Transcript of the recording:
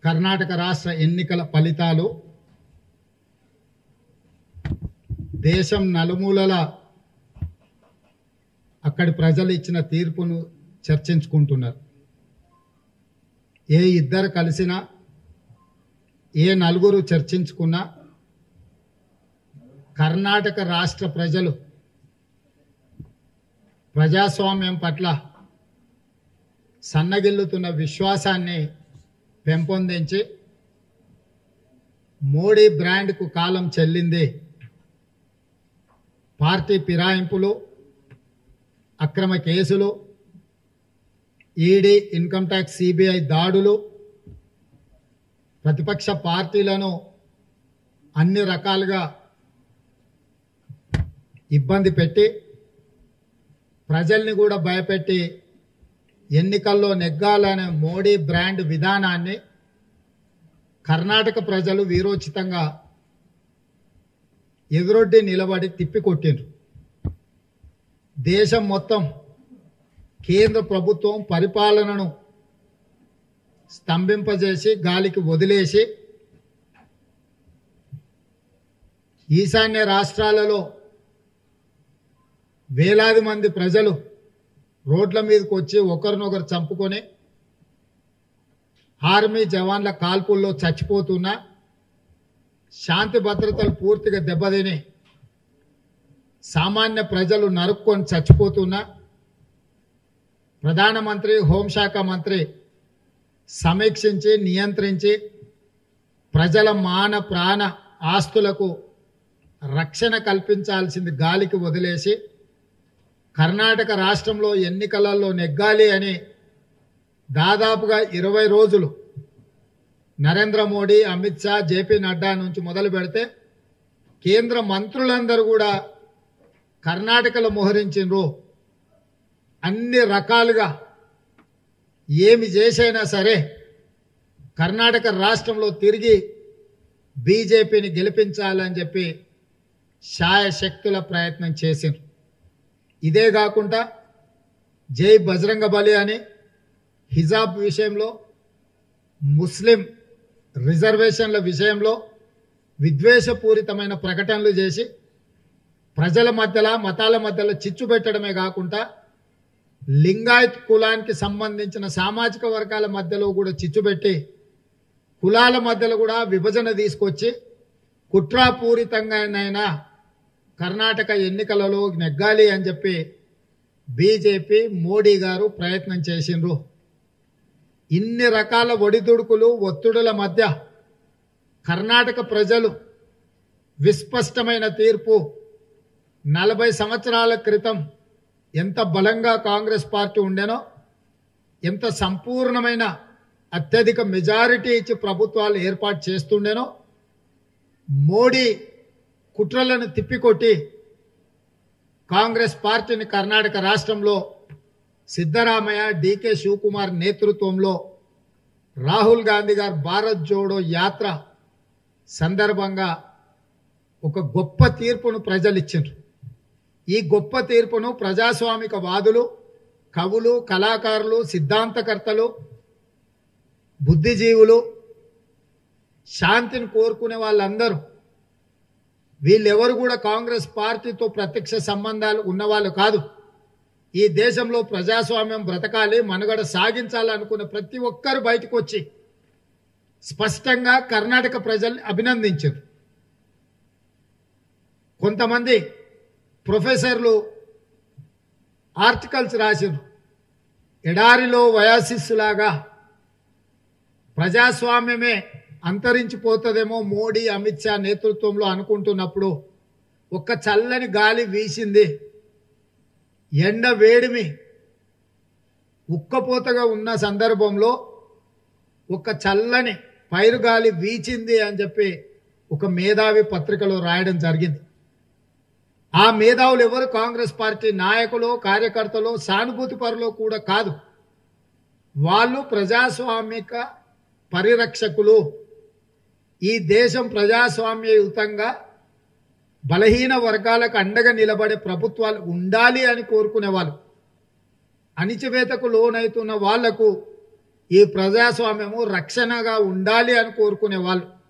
కర్ణాటక రాష్ట్ర ఎన్నికల ఫలితాలు దేశం నలుమూలల అక్కడి ప్రజలు ఇచ్చిన తీర్పును చర్చించుకుంటున్నారు ఏ ఇద్దరు కలిసినా ఏ నలుగురు చర్చించుకున్నా కర్ణాటక రాష్ట్ర ప్రజలు ప్రజాస్వామ్యం పట్ల సన్నగిల్లుతున్న విశ్వాసాన్ని పెంపొందించి మోడీ బ్రాండ్కు కాలం చెల్లింది పార్టీ ఫిరాయింపులు అక్రమ కేసులు ఈడీ ఇన్కమ్ ట్యాక్స్ సిబిఐ దాడులు ప్రతిపక్ష పార్టీలను అన్ని రకాలుగా ఇబ్బంది పెట్టి ప్రజల్ని కూడా భయపెట్టి ఎన్నికల్లో నెగ్గాలనే మోడీ బ్రాండ్ విధానాన్ని కర్ణాటక ప్రజలు వీరోచితంగా ఎదురొడ్డి నిలబడి తిప్పికొట్టిండ్రు దేశం మొత్తం కేంద్ర ప్రభుత్వం పరిపాలనను స్తంభింపజేసి గాలికి వదిలేసి ఈశాన్య రాష్ట్రాలలో వేలాది మంది ప్రజలు రోడ్ల మీదకి వచ్చి ఒకరినొకరు చంపుకొని ఆర్మీ జవాన్ల కాల్పుల్లో చచ్చిపోతున్నా శాంతి భద్రతలు పూర్తిగా దెబ్బతిని సామాన్య ప్రజలు నరుక్కొని చచ్చిపోతున్నా ప్రధానమంత్రి హోంశాఖ మంత్రి సమీక్షించి నియంత్రించి ప్రజల మాన ప్రాణ ఆస్తులకు రక్షణ కల్పించాల్సింది గాలికి వదిలేసి కర్ణాటక రాష్ట్రంలో ఎన్నికలలో నెగ్గాలి అని దాదాపుగా ఇరవై రోజులు నరేంద్ర మోడీ అమిత్ షా జేపీ నడ్డా నుంచి మొదలు పెడితే కేంద్ర మంత్రులందరూ కూడా కర్ణాటకలో మోహరించిండ్రు అన్ని రకాలుగా ఏమి చేసైనా సరే కర్ణాటక రాష్ట్రంలో తిరిగి బీజేపీని గెలిపించాలని చెప్పి శాయశక్తుల ప్రయత్నం చేసిండ్రు ఇదే కాకుండా జై బజరంగ బలి అని హిజాబ్ విషయంలో ముస్లిం రిజర్వేషన్ల విషయంలో విద్వేషపూరితమైన ప్రకటనలు చేసి ప్రజల మధ్యలో మతాల మధ్యలో చిచ్చు పెట్టడమే కాకుండా లింగాయత్ కులానికి సంబంధించిన సామాజిక వర్గాల మధ్యలో కూడా చిచ్చు పెట్టి కులాల మధ్యలో కూడా విభజన తీసుకొచ్చి కుట్రాపూరితంగానైనా కర్ణాటక ఎన్నికలలో నెగ్గాలి అని చెప్పి బీజేపీ మోడీ గారు ప్రయత్నం చేసిండ్రు ఇన్ని రకాల ఒడిదుడుకులు ఒత్తిడుల మధ్య కర్ణాటక ప్రజలు విస్పష్టమైన తీర్పు నలభై సంవత్సరాల క్రితం ఎంత బలంగా కాంగ్రెస్ పార్టీ ఉండేనో ఎంత సంపూర్ణమైన అత్యధిక మెజారిటీ ఇచ్చి ప్రభుత్వాలు ఏర్పాటు చేస్తుండేనో మోడీ కుట్రలను తిప్పికొట్టి కాంగ్రెస్ పార్టీని కర్ణాటక రాష్ట్రంలో సిద్ధరామయ్య డీకే శివకుమార్ నేతృత్వంలో రాహుల్ గాంధీ గారు భారత్ జోడో యాత్ర సందర్భంగా ఒక గొప్ప తీర్పును ప్రజలు ఇచ్చిండ్రు ఈ గొప్ప తీర్పును ప్రజాస్వామిక వాదులు కవులు కళాకారులు సిద్ధాంతకర్తలు బుద్ధిజీవులు శాంతిని కోరుకునే వాళ్ళందరూ వీళ్ళెవరు కూడా కాంగ్రెస్ పార్టీతో ప్రత్యక్ష సంబంధాలు ఉన్నవాళ్ళు కాదు ఈ దేశంలో ప్రజాస్వామ్యం బ్రతకాలి మనుగడ సాగించాలనుకున్న ప్రతి ఒక్కరు బయటకు వచ్చి స్పష్టంగా కర్ణాటక ప్రజల్ని అభినందించారు కొంతమంది ప్రొఫెసర్లు ఆర్టికల్స్ రాశారు ఎడారిలో వయాసిస్సులాగా ప్రజాస్వామ్యమే అంతరించిపోతుందేమో మోడీ అమిత్ షా నేతృత్వంలో అనుకుంటున్నప్పుడు ఒక్క చల్లని గాలి వీసింది ఎండ వేడిమి ఉక్కపోతగా ఉన్న సందర్భంలో ఒక చల్లని పైరుగాలి వీచింది అని చెప్పి ఒక మేధావి పత్రికలో రాయడం జరిగింది ఆ మేధావులు ఎవరు కాంగ్రెస్ పార్టీ నాయకులు కార్యకర్తలు సానుభూతి పరులు కూడా కాదు వాళ్ళు ప్రజాస్వామిక పరిరక్షకులు ఈ దేశం ప్రజాస్వామ్యయుతంగా బలహీన వర్గాలకు అండగా నిలబడే ప్రభుత్వాలు ఉండాలి అని కోరుకునేవాళ్ళు అణిచివేతకు లోనైతున్న వాళ్లకు ఈ ప్రజాస్వామ్యము రక్షణగా ఉండాలి అని కోరుకునే వాళ్ళు